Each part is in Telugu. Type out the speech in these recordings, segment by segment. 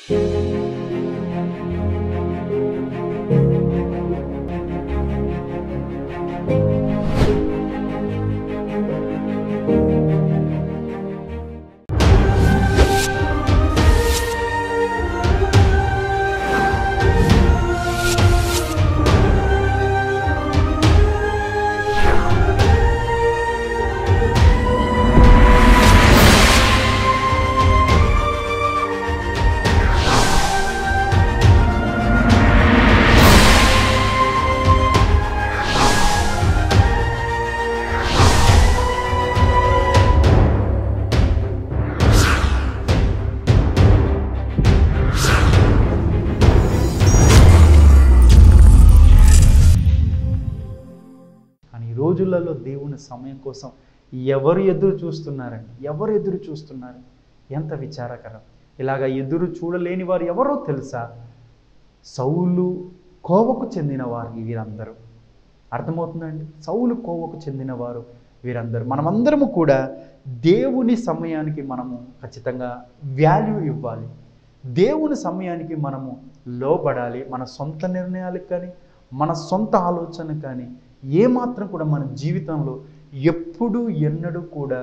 కానీ ఈ రోజులలో దేవుని సమయం కోసం ఎవరు ఎదురు చూస్తున్నారండి ఎవరు ఎదురు చూస్తున్నారు ఎంత విచారకరం ఇలాగ ఎదురు చూడలేని వారు ఎవరో తెలుసా సౌలు కోవకు చెందిన వారు వీరందరూ అర్థమవుతుందండి సౌలు కోవకు చెందిన వారు వీరందరూ మనమందరము కూడా దేవుని సమయానికి మనము ఖచ్చితంగా వాల్యూ ఇవ్వాలి దేవుని సమయానికి మనము లోబడాలి మన సొంత నిర్ణయాలకు కానీ మన సొంత ఆలోచన కానీ ఏమాత్రం కూడా మన జీవితంలో ఎప్పుడు ఎన్నడూ కూడా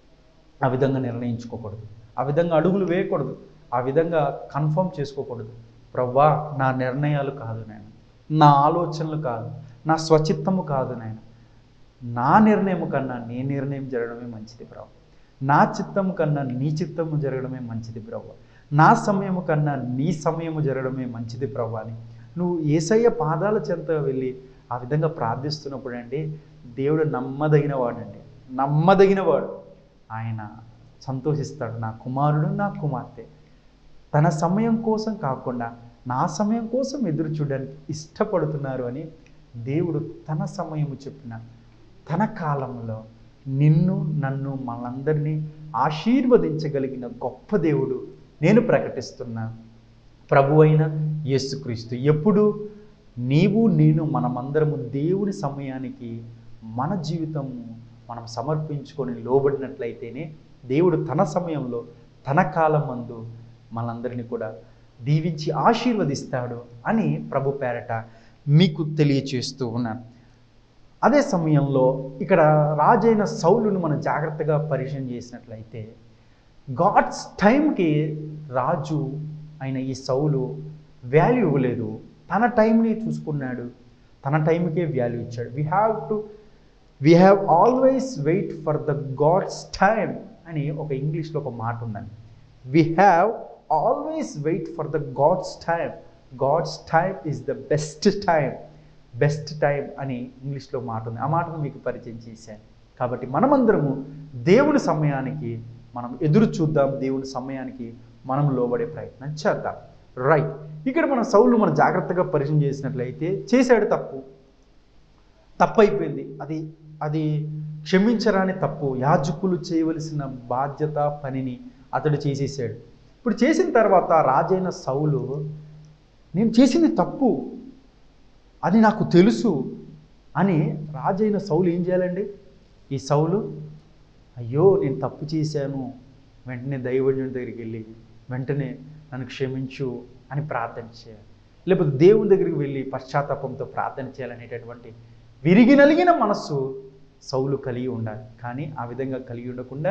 ఆ విధంగా నిర్ణయించుకోకూడదు ఆ విధంగా అడుగులు వేయకూడదు ఆ విధంగా కన్ఫర్మ్ చేసుకోకూడదు ప్రవ్వా నా నిర్ణయాలు కాదు నేను నా ఆలోచనలు కాదు నా స్వచిత్తము కాదు నేను నా నిర్ణయం కన్నా నీ నిర్ణయం జరగడమే మంచిది ప్రభు నా చిత్తము కన్నా నీ చిత్తము జరగడమే మంచిది ప్రభు నా సమయము కన్నా నీ సమయము జరగడమే మంచిది ప్రభు అని నువ్వు ఏసయ్య పాదాల చెంత వెళ్ళి ఆ విధంగా ప్రార్థిస్తున్నప్పుడు అండి దేవుడు నమ్మదగిన వాడండి నమ్మదగిన వాడు ఆయన సంతోషిస్తాడు నా కుమారుడు నా కుమార్తె తన సమయం కోసం కాకుండా నా సమయం కోసం ఎదురు చూడడానికి ఇష్టపడుతున్నారు అని దేవుడు తన సమయము చెప్పిన తన కాలంలో నిన్ను నన్ను మనందరినీ ఆశీర్వదించగలిగిన గొప్ప దేవుడు నేను ప్రకటిస్తున్నా ప్రభు అయిన యేసుక్రీస్తు ఎప్పుడు నీవు నేను మనమందరము దేవుని సమయానికి మన జీవితము మనం సమర్పించుకొని లోబడినట్లయితేనే దేవుడు తన సమయంలో తన కాలం మందు మనందరినీ కూడా దీవించి ఆశీర్వదిస్తాడు అని ప్రభు పేరట మీకు తెలియచేస్తూ ఉన్నాను అదే సమయంలో ఇక్కడ రాజైన సౌలును మనం జాగ్రత్తగా పరిచయం చేసినట్లయితే గాడ్స్ టైంకి రాజు అయిన ఈ సౌలు వాల్యూ ఇవ్వలేదు తన టైంని చూసుకున్నాడు తన టైంకే వాల్యూ ఇచ్చాడు we have to we have always wait for the God's time అని ఒక ఇంగ్లీష్లో ఒక మాట ఉందండి we have always wait for the God's time God's time is the best time best time అని ఇంగ్లీష్లో మాట ఉంది ఆ మాటను మీకు పరిచయం చేశాను కాబట్టి మనమందరము దేవుని సమయానికి మనం ఎదురు చూద్దాం దేవుని సమయానికి మనం లోబడే ప్రయత్నం చేద్దాం రైట్ ఇక్కడ మనం సౌలు మనం జాగ్రత్తగా పరిచయం చేసినట్లయితే చేశాడు తప్పు తప్పు అయిపోయింది అది అది క్షమించరాని తప్పు యాజకులు చేయవలసిన బాధ్యత పనిని అతడు చేసేసాడు ఇప్పుడు చేసిన తర్వాత రాజైన సౌలు నేను చేసింది తప్పు అది నాకు తెలుసు అని రాజైన సౌలు ఏం చేయాలండి ఈ సౌలు అయ్యో నేను తప్పు చేశాను వెంటనే దైవజనుడి దగ్గరికి వెళ్ళి వెంటనే నన్ను క్షమించు అని ప్రార్థన చేయాలి లేకపోతే దేవుని దగ్గరికి వెళ్ళి పశ్చాత్తాపంతో ప్రార్థన చేయాలనేటటువంటి విరిగి నలిగిన మనస్సు సౌలు కలిగి ఉండాలి కానీ ఆ విధంగా కలిగి ఉండకుండా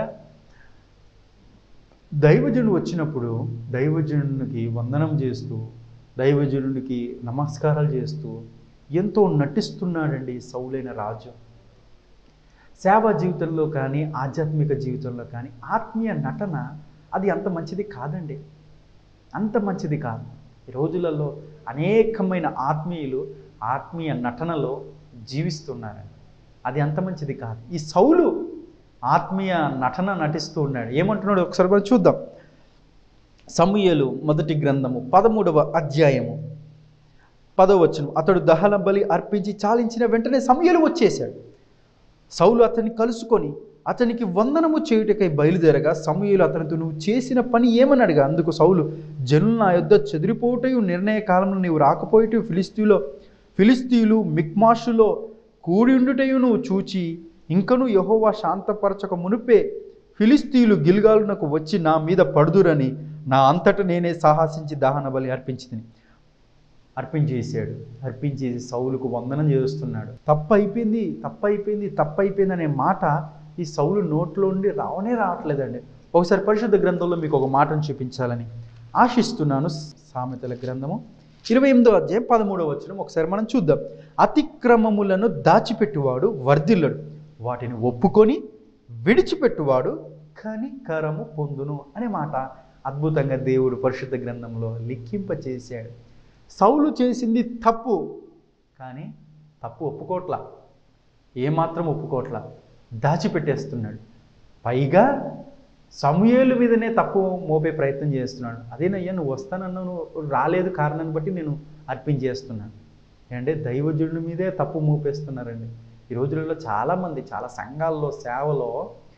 దైవజనుడు వచ్చినప్పుడు దైవజనునికి వందనం చేస్తూ దైవజనుడికి నమస్కారాలు చేస్తూ ఎంతో నటిస్తున్నాడండి సౌలైన రాజు సేవా జీవితంలో కానీ ఆధ్యాత్మిక జీవితంలో కానీ ఆత్మీయ నటన అది అంత మంచిది కాదండి అంత మంచిది కాదు ఈ రోజులలో అనేకమైన ఆత్మీయులు ఆత్మీయ నటనలో జీవిస్తున్నారండి అది అంత మంచిది కాదు ఈ సౌలు ఆత్మీయ నటన నటిస్తూ ఉన్నాడు ఏమంటున్నాడు ఒకసారి మనం చూద్దాం సమూయేలు మొదటి గ్రంథము పదమూడవ అధ్యాయము పదవచనం అతడు దహన బలి అర్పించి చాలించిన వెంటనే సమూయేలు వచ్చేశాడు సౌలు అతన్ని కలుసుకొని అతనికి వందనము చేయుటకై బయలుదేరగా సమూయేలు అతనితో నువ్వు చేసిన పని ఏమని అడిగా అందుకు సౌలు జనులు నా యొద్ద చెదిరిపోటయు నిర్ణయ కాలంలో నీవు రాకపోయేటి ఫిలిస్తీన్లో ఫిలిస్తీయులు మిక్మాషులో కూడి ఉండుటయు నువ్వు చూచి ఇంకను యహోవా శాంతపరచక మునుపే ఫిలిస్తీయులు గిల్గాలునకు వచ్చి నా మీద పడుదురని నా అంతట నేనే సాహసించి దహన బలి అర్పించి అర్పించేసాడు అర్పించేసి సౌలుకు వందనం చేస్తున్నాడు తప్పు అయిపోయింది తప్పు అయిపోయింది తప్పు అయిపోయింది అనే మాట ఈ సౌలు నోట్లో ఉండి రావనే రావట్లేదండి ఒకసారి పరిశుద్ధ గ్రంథంలో మీకు ఒక మాటను చూపించాలని ఆశిస్తున్నాను సామెతల గ్రంథము ఇరవై ఎనిమిదో అధ్యాయం పదమూడవ వచనం ఒకసారి మనం చూద్దాం అతిక్రమములను దాచిపెట్టువాడు వర్ధిల్లడు వాటిని ఒప్పుకొని విడిచిపెట్టువాడు కనికరము పొందును అనే మాట అద్భుతంగా దేవుడు పరిశుద్ధ గ్రంథంలో లిఖింప చేశాడు సౌలు చేసింది తప్పు కానీ తప్పు ఒప్పుకోట్లా ఏమాత్రం ఒప్పుకోట్లా దాచిపెట్టేస్తున్నాడు పైగా సమూయేలు మీదనే తప్పు మోపే ప్రయత్నం చేస్తున్నాడు అదేనయ్యా నువ్వు వస్తానన్నా నువ్వు రాలేదు కారణాన్ని బట్టి నేను అర్పించేస్తున్నాను అంటే దైవజనుడి మీదే తప్పు మోపేస్తున్నారండి ఈ రోజులలో చాలామంది చాలా సంఘాల్లో సేవలో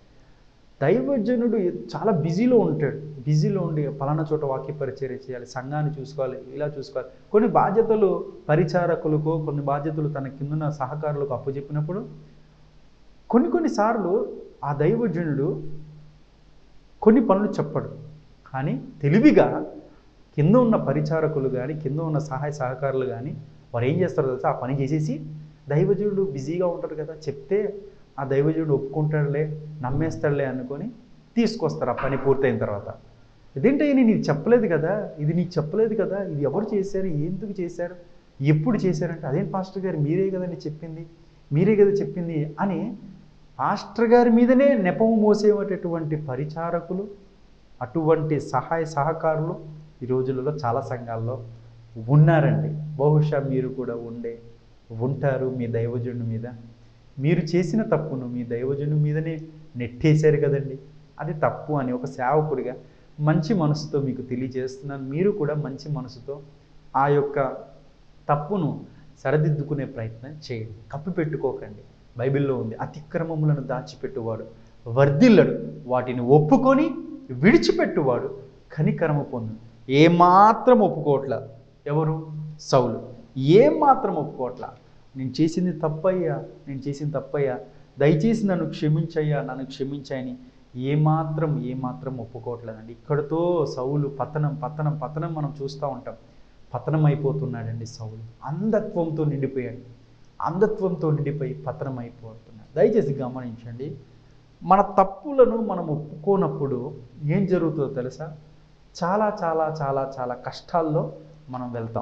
దైవజనుడు చాలా బిజీలో ఉంటాడు బిజీలో ఉండి పలానా చోట వాక్య పరిచర్య చేయాలి సంఘాన్ని చూసుకోవాలి ఇలా చూసుకోవాలి కొన్ని బాధ్యతలు పరిచారకులకు కొన్ని బాధ్యతలు తన కిందున్న సహకారులకు అప్పచెప్పినప్పుడు కొన్ని కొన్నిసార్లు ఆ దైవజనుడు కొన్ని పనులు చెప్పడు కానీ తెలివిగా కింద ఉన్న పరిచారకులు కానీ కింద ఉన్న సహాయ సహకారులు కానీ వారు ఏం చేస్తారో తెలుసా ఆ పని చేసేసి దైవజనుడు బిజీగా ఉంటారు కదా చెప్తే ఆ దైవజనుడు ఒప్పుకుంటాడులే నమ్మేస్తాడులే అనుకొని తీసుకొస్తారు ఆ పని పూర్తయిన తర్వాత ఇదేంటే నేను ఇది చెప్పలేదు కదా ఇది నీకు చెప్పలేదు కదా ఇది ఎవరు చేశారు ఎందుకు చేశారు ఎప్పుడు చేశారంటే అదేం పాస్టర్ గారు మీరే కదండి చెప్పింది మీరే కదా చెప్పింది అని పాస్టర్ గారి మీదనే నెపము మోసేటటువంటి పరిచారకులు అటువంటి సహాయ సహకారులు ఈ రోజులలో చాలా సంఘాల్లో ఉన్నారండి బహుశా మీరు కూడా ఉండే ఉంటారు మీ దైవజనుడి మీద మీరు చేసిన తప్పును మీ దైవజనుడి మీదనే నెట్టేశారు కదండి అది తప్పు అని ఒక సేవకుడిగా మంచి మనసుతో మీకు తెలియజేస్తున్నాను మీరు కూడా మంచి మనసుతో ఆ యొక్క తప్పును సరిదిద్దుకునే ప్రయత్నం చేయండి కప్పి పెట్టుకోకండి బైబిల్లో ఉంది అతిక్రమములను దాచిపెట్టువాడు వర్ధిల్లడు వాటిని ఒప్పుకొని విడిచిపెట్టువాడు కనికరము పొందు ఏమాత్రం ఒప్పుకోవట్లా ఎవరు సౌలు ఏమాత్రం ఒప్పుకోవట్లా నేను చేసింది తప్పయ్యా నేను చేసింది తప్పయ్యా దయచేసి నన్ను క్షమించయ్యా నన్ను క్షమించాయని ఏమాత్రం ఏమాత్రం ఒప్పుకోవట్లేదండి ఇక్కడతో సౌలు పతనం పతనం పతనం మనం చూస్తూ ఉంటాం పతనం అయిపోతున్నాడండి సౌలు అంధత్వంతో నిండిపోయాడు అంధత్వంతో నిండిపోయి పతనం అయిపోతున్నాడు దయచేసి గమనించండి మన తప్పులను మనం ఒప్పుకోనప్పుడు ఏం జరుగుతుందో తెలుసా చాలా చాలా చాలా చాలా కష్టాల్లో మనం వెళ్తాం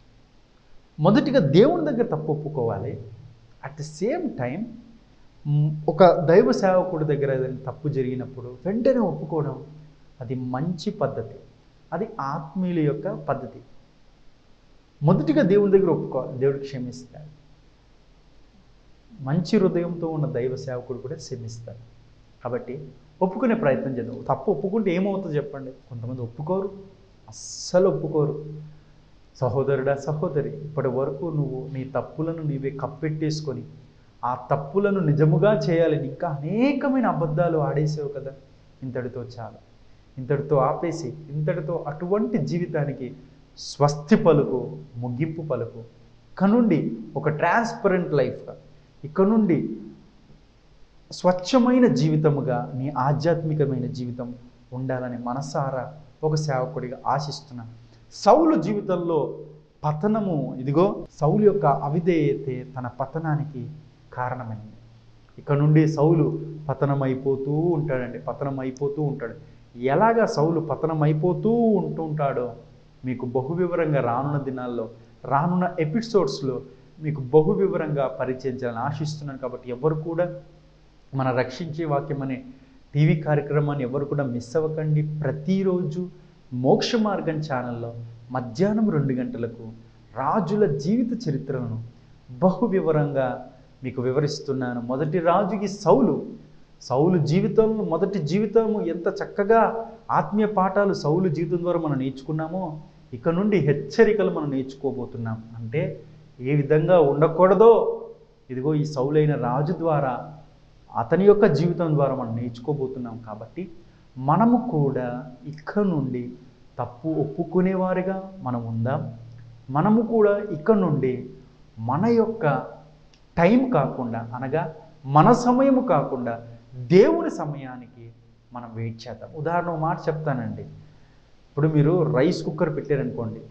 మొదటిగా దేవుని దగ్గర తప్పు ఒప్పుకోవాలి అట్ ది సేమ్ టైం ఒక దైవ సేవకుడి దగ్గర ఏదైనా తప్పు జరిగినప్పుడు వెంటనే ఒప్పుకోవడం అది మంచి పద్ధతి అది ఆత్మీయుల యొక్క పద్ధతి మొదటిగా దేవుని దగ్గర ఒప్పుకోవాలి దేవుడు క్షమిస్తాడు మంచి హృదయంతో ఉన్న దైవ సేవకుడు కూడా క్షమిస్తాడు కాబట్టి ఒప్పుకునే ప్రయత్నం చేద్దాం తప్పు ఒప్పుకుంటే ఏమవుతుందో చెప్పండి కొంతమంది ఒప్పుకోరు అస్సలు ఒప్పుకోరు సహోదరుడా సహోదరి ఇప్పటి వరకు నువ్వు నీ తప్పులను నీవే కప్పెట్టేసుకొని ఆ తప్పులను నిజముగా చేయాలని ఇంకా అనేకమైన అబద్ధాలు ఆడేసావు కదా ఇంతటితో చాలు ఇంతటితో ఆపేసి ఇంతటితో అటువంటి జీవితానికి స్వస్తి పలుకు ముగింపు పలుకు ఇక నుండి ఒక ట్రాన్స్పరెంట్ లైఫ్గా ఇక నుండి స్వచ్ఛమైన జీవితముగా నీ ఆధ్యాత్మికమైన జీవితం ఉండాలని మనసారా ఒక సేవకుడిగా ఆశిస్తున్నాను సౌలు జీవితంలో పతనము ఇదిగో సౌలు యొక్క అవిధేయతే తన పతనానికి కారణమైంది ఇక నుండి సౌలు పతనమైపోతూ ఉంటాడండి పతనం అయిపోతూ ఉంటాడు ఎలాగా సౌలు పతనం అయిపోతూ ఉంటుంటాడో మీకు బహు వివరంగా రానున్న దినాల్లో రానున్న ఎపిసోడ్స్లో మీకు బహు వివరంగా పరిచయించాలని ఆశిస్తున్నాను కాబట్టి ఎవరు కూడా మన రక్షించే వాక్యం అనే టీవీ కార్యక్రమాన్ని ఎవరు కూడా మిస్ అవ్వకండి ప్రతిరోజు మోక్ష మార్గం ఛానల్లో మధ్యాహ్నం రెండు గంటలకు రాజుల జీవిత చరిత్రలను బహు వివరంగా మీకు వివరిస్తున్నాను మొదటి రాజుకి సౌలు సౌలు జీవితం మొదటి జీవితము ఎంత చక్కగా ఆత్మీయ పాఠాలు సౌలు జీవితం ద్వారా మనం నేర్చుకున్నామో ఇక నుండి హెచ్చరికలు మనం నేర్చుకోబోతున్నాం అంటే ఏ విధంగా ఉండకూడదో ఇదిగో ఈ సౌలైన రాజు ద్వారా అతని యొక్క జీవితం ద్వారా మనం నేర్చుకోబోతున్నాం కాబట్టి మనము కూడా ఇక నుండి తప్పు ఒప్పుకునేవారిగా మనం ఉందాం మనము కూడా ఇక నుండి మన యొక్క టైం కాకుండా అనగా మన సమయము కాకుండా దేవుని సమయానికి మనం వెయిట్ చేద్దాం ఉదాహరణ ఒక మాట చెప్తానండి ఇప్పుడు మీరు రైస్ కుక్కర్ పెట్టారనుకోండి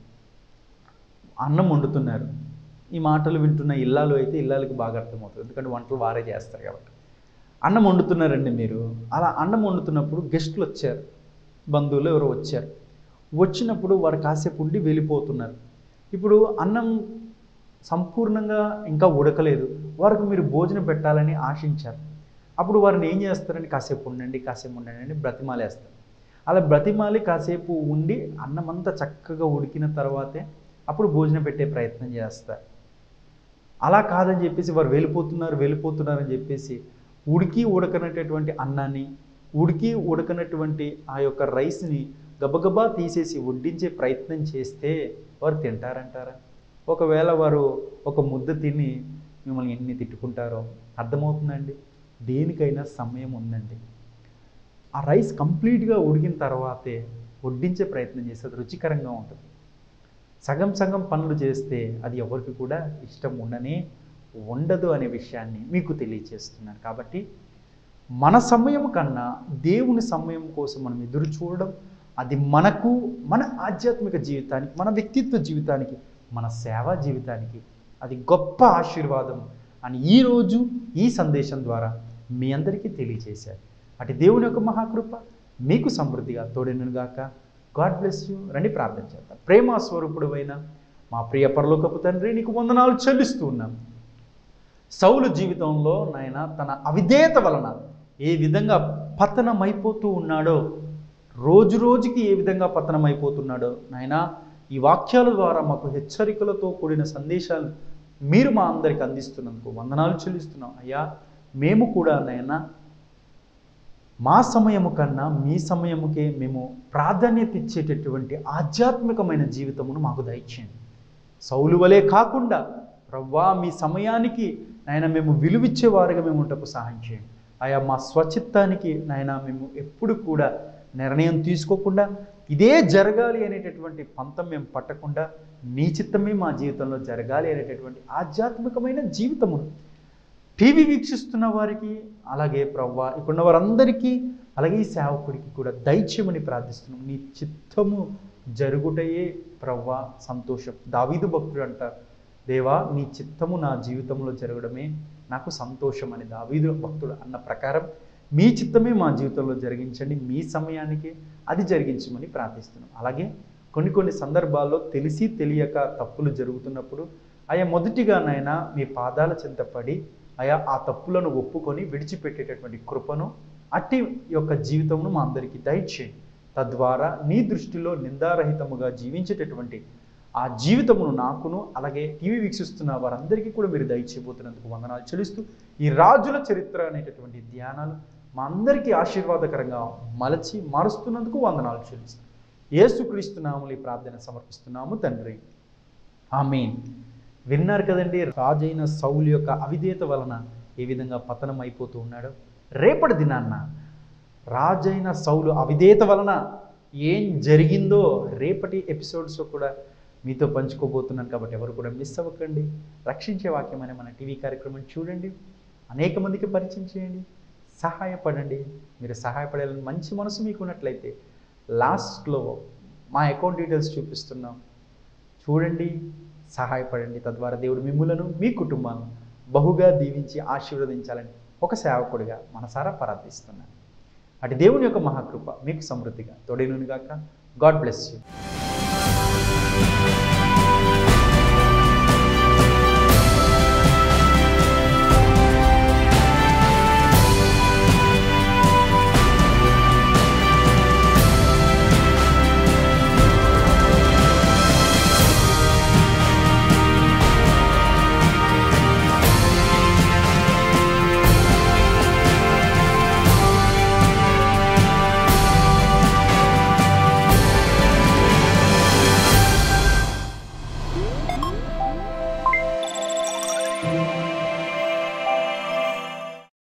అన్నం వండుతున్నారు ఈ మాటలు వింటున్న ఇల్లాలు అయితే ఇల్లాలకి బాగా అర్థమవుతుంది ఎందుకంటే వంటలు వారే చేస్తారు కాబట్టి అన్నం వండుతున్నారండి మీరు అలా అన్నం వండుతున్నప్పుడు గెస్టులు వచ్చారు బంధువులు ఎవరో వచ్చారు వచ్చినప్పుడు వారు కాసేపు ఉండి వెళ్ళిపోతున్నారు ఇప్పుడు అన్నం సంపూర్ణంగా ఇంకా ఉడకలేదు వారికి మీరు భోజనం పెట్టాలని ఆశించారు అప్పుడు వారిని ఏం చేస్తారని కాసేపు ఉండండి కాసేపు ఉండండి అని బ్రతిమాలేస్తారు అలా బ్రతిమాలి కాసేపు ఉండి అన్నమంతా చక్కగా ఉడికిన తర్వాతే అప్పుడు భోజనం పెట్టే ప్రయత్నం చేస్తారు అలా కాదని చెప్పేసి వారు వెళ్ళిపోతున్నారు వెళ్ళిపోతున్నారు అని చెప్పేసి ఉడికి ఉడకనటువంటి అన్నాన్ని ఉడికి ఉడకనటువంటి ఆ యొక్క రైస్ని గబగబా తీసేసి వడ్డించే ప్రయత్నం చేస్తే వారు తింటారంటారా ఒకవేళ వారు ఒక ముద్ద తిని మిమ్మల్ని ఎన్ని తిట్టుకుంటారో అర్థమవుతుందండి దేనికైనా సమయం ఉందండి ఆ రైస్ కంప్లీట్గా ఉడికిన తర్వాతే వడ్డించే ప్రయత్నం చేస్తే అది రుచికరంగా ఉంటుంది సగం సగం పనులు చేస్తే అది ఎవరికి కూడా ఇష్టం ఉండనే ఉండదు అనే విషయాన్ని మీకు తెలియజేస్తున్నాను కాబట్టి మన సమయం కన్నా దేవుని సమయం కోసం మనం ఎదురు చూడడం అది మనకు మన ఆధ్యాత్మిక జీవితానికి మన వ్యక్తిత్వ జీవితానికి మన సేవా జీవితానికి అది గొప్ప ఆశీర్వాదం అని ఈరోజు ఈ సందేశం ద్వారా మీ అందరికీ తెలియజేశారు అటు దేవుని యొక్క మహాకృప మీకు సమృద్ధిగా తోడెనుగాక గాడ్ బ్లెస్ యూ రండి ప్రార్థన చేద్దాం ప్రేమ స్వరూపుడు అయిన మా ప్రియ పరలోకపు తండ్రి నీకు వందనాలు చెల్లిస్తూ ఉన్నాం సౌలు జీవితంలో నాయన తన అవిధేయత వలన ఏ విధంగా పతనమైపోతూ ఉన్నాడో రోజు రోజుకి ఏ విధంగా పతనమైపోతున్నాడో నాయన ఈ వాక్యాల ద్వారా మాకు హెచ్చరికలతో కూడిన సందేశాలు మీరు మా అందరికి అందిస్తున్నందుకు వందనాలు చెల్లిస్తున్నాం అయ్యా మేము కూడా నాయన మా సమయము కన్నా మీ సమయముకే మేము ప్రాధాన్యత ఇచ్చేటటువంటి ఆధ్యాత్మికమైన జీవితమును మాకు దయచేయండి సౌలు వలె కాకుండా ప్రవ్వా మీ సమయానికి నాయన మేము విలువిచ్చే వారిగా మేము ఉంటకు సహాయం చేయండి ఆయా మా స్వచిత్తానికి నాయన మేము ఎప్పుడు కూడా నిర్ణయం తీసుకోకుండా ఇదే జరగాలి అనేటటువంటి పంతం మేము పట్టకుండా నీ చిత్తమే మా జీవితంలో జరగాలి అనేటటువంటి ఆధ్యాత్మికమైన జీవితమును టీవీ వీక్షిస్తున్న వారికి అలాగే ప్రవ్వ ఇక్కడున్న వారందరికీ అలాగే ఈ సేవకుడికి కూడా దైత్యమని ప్రార్థిస్తున్నాం నీ చిత్తము జరుగుటయే ప్రవ్వ సంతోషం దావీదు భక్తుడు అంటారు దేవా నీ చిత్తము నా జీవితంలో జరగడమే నాకు సంతోషం అని దావీదు భక్తుడు అన్న ప్రకారం మీ చిత్తమే మా జీవితంలో జరిగించండి మీ సమయానికి అది జరిగించమని ప్రార్థిస్తున్నాం అలాగే కొన్ని కొన్ని సందర్భాల్లో తెలిసి తెలియక తప్పులు జరుగుతున్నప్పుడు ఆయా మొదటిగా నాయన మీ పాదాల చింతపడి ఆయా ఆ తప్పులను ఒప్పుకొని విడిచిపెట్టేటటువంటి కృపను అట్టి యొక్క జీవితమును మా అందరికీ దయచేయండి తద్వారా నీ దృష్టిలో నిందారహితముగా జీవించేటటువంటి ఆ జీవితమును నాకును అలాగే టీవీ వీక్షిస్తున్న వారందరికీ కూడా మీరు దయచేయబోతున్నందుకు వందనాలు చెల్లిస్తూ ఈ రాజుల చరిత్ర అనేటటువంటి ధ్యానాలు మా అందరికీ ఆశీర్వాదకరంగా మలచి మారుస్తున్నందుకు వందనాలు చెల్లిస్తాం యేసుక్రీస్తు నామములు ఈ ప్రార్థన సమర్పిస్తున్నాము తండ్రి ఆమీన్ విన్నారు కదండి రాజైన సౌలు యొక్క అవిధేయత వలన ఏ విధంగా పతనం అయిపోతూ ఉన్నాడో రేపటి దినాన్న రాజైన సౌలు అవిధేయత వలన ఏం జరిగిందో రేపటి ఎపిసోడ్స్లో కూడా మీతో పంచుకోబోతున్నాను కాబట్టి ఎవరు కూడా మిస్ అవ్వకండి రక్షించే వాక్యం అనే మన టీవీ కార్యక్రమం చూడండి అనేక మందికి పరిచయం చేయండి సహాయపడండి మీరు సహాయపడాలని మంచి మనసు మీకు ఉన్నట్లయితే లాస్ట్లో మా అకౌంట్ డీటెయిల్స్ చూపిస్తున్నాం చూడండి సహాయపడండి తద్వారా దేవుడు మిమ్ములను మీ కుటుంబాలను బహుగా దీవించి ఆశీర్వదించాలని ఒక సేవకుడిగా మనసారా ప్రార్థిస్తున్నాను అటు దేవుని యొక్క మహాకృప మీకు సమృద్ధిగా తోడేనుగాక గాడ్ బ్లెస్ యూ